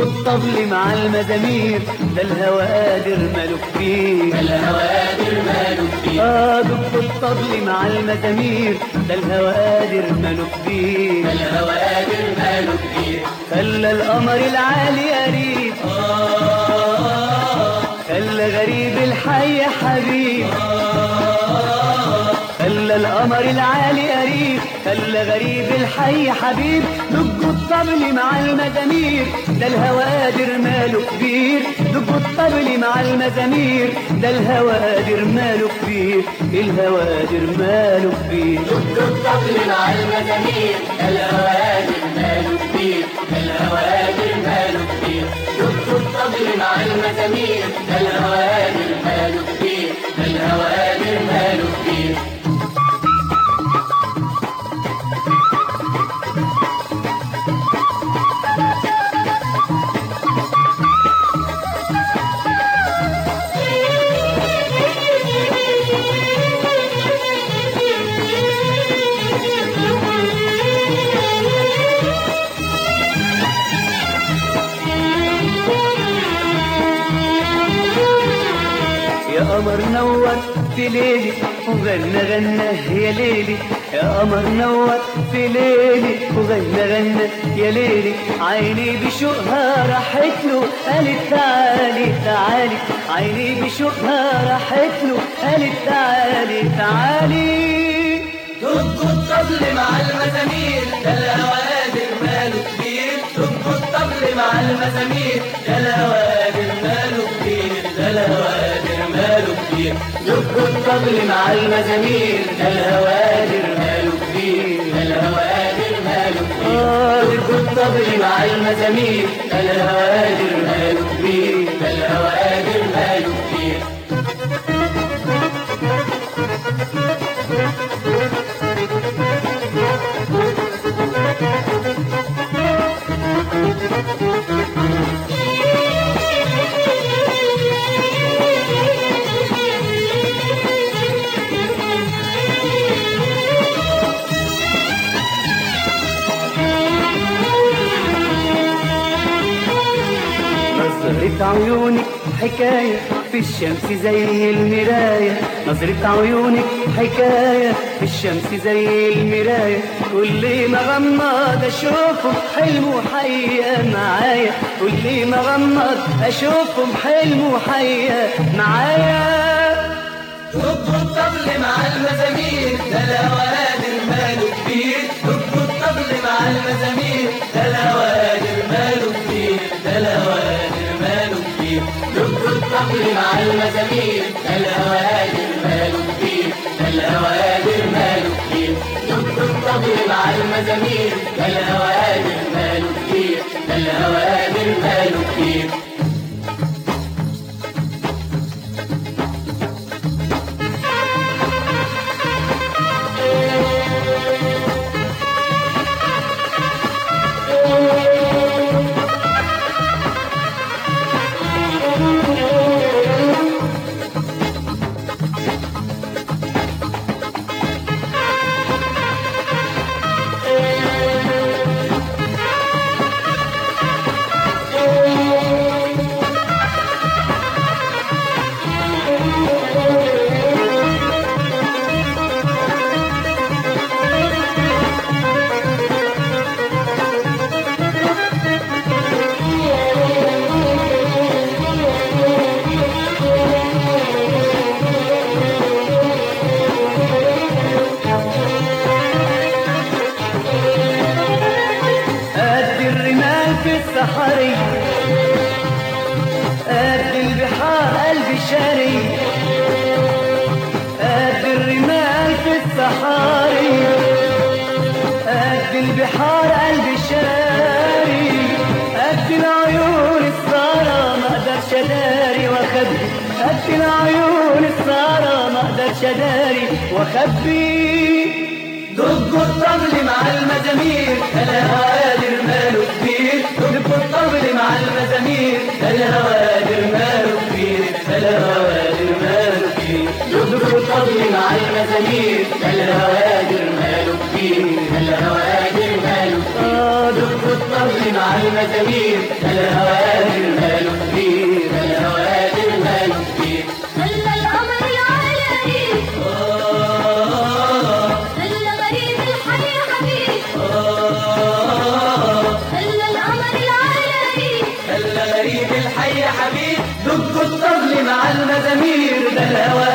دقوا الطبل مع المزامير ده الهوى قادر ماله كتير الهوى قادر ماله كتير اه دقوا الطبل مع المزامير ده الهوى قادر ماله كتير الهوى قادر ماله كتير خلى القمر العالي قريب خلى غريب الحي حبيب خلى القمر العالي قريب خلى غريب الحي حبيب دقوا الطبل مع المزامير ده الهوى قادر ماله كبير دقوا الطبل مع المزامير ده الهوى قادر ماله كبير الهوى قادر ماله كبير دق الطبل مع المزامير الهوى قادر ماله كبير الهوى قادر ماله كبير دق الطبل مع المزامير الهوى قادر ماله كبير الهوى قادر ماله كبير يا قمر نور في ليلي وغنى غنى يا ليلي يا قمر نور في ليلي وغنى غنى يا ليلي عيني بشوقها راحت له قالت تعالي تعالي عيني بشوقها راحت له قالت تعالي تعالي دق الطبل مع المزامير ده الهوى قادر ماله كبير دق الطبل مع المزامير ده الهوى قادر ماله كبير ده الهوى قادر ماله كبير دق الطبل مع المزامير ده الهوى قادر ماله كبير ده الهوى قادر ماله كبير آه دق الطبل مع المزامير ده الهوى قادر ماله كبير ده الهوى قادر ماله كبير نظرة عيونك حكاية في الشمس زي المراية نظرة عيونك حكاية في الشمس زي المراية كل ما غمض أشوفهم حلم وحقيقة معايا كل ما غمض أشوفهم حلم وحقيقة معايا دق الطبل مع المزامير ده الهوى قادر ماله كبير دق الطبل مع المزامير ده الهوى قادر ماله كبير ده الهوى قادر ماله كبير دق الطبل مع المزامير ده الهوى قادر ماله كبير ده الهوى قادر ماله كبير دق الطبل مع المزامير ده الهوى قادر ماله كبير ده الهوى قادر ماله كبير قد الرمال في الصحاري قد البحار قلبي شاري قد الرمال في الصحاري قد البحار قلبي شاري قد العيون السهرة ما اقدرش اداري واخبي قد العيون السهرة ما اقدرش اداري واخبي دق الطبل مع المزامير الهوى قادر ماله كبير دق الطبل مع المزامير الهوى قادر ماله كبير الهوى قادر ماله كبير دق الطبل مع المزامير الهوى قادر ماله كبير الهوى قادر ماله كبير آه دق الطبل مع مع المزامير ده الهوى قادر ماله كبير ده الهوى قادر ماله كبير خلى القمر العالمي خلى غريب الحي حبيب خلى القمر العالمي خلى غريب الحي حبيب دق الطبل مع المزامير ده الهوى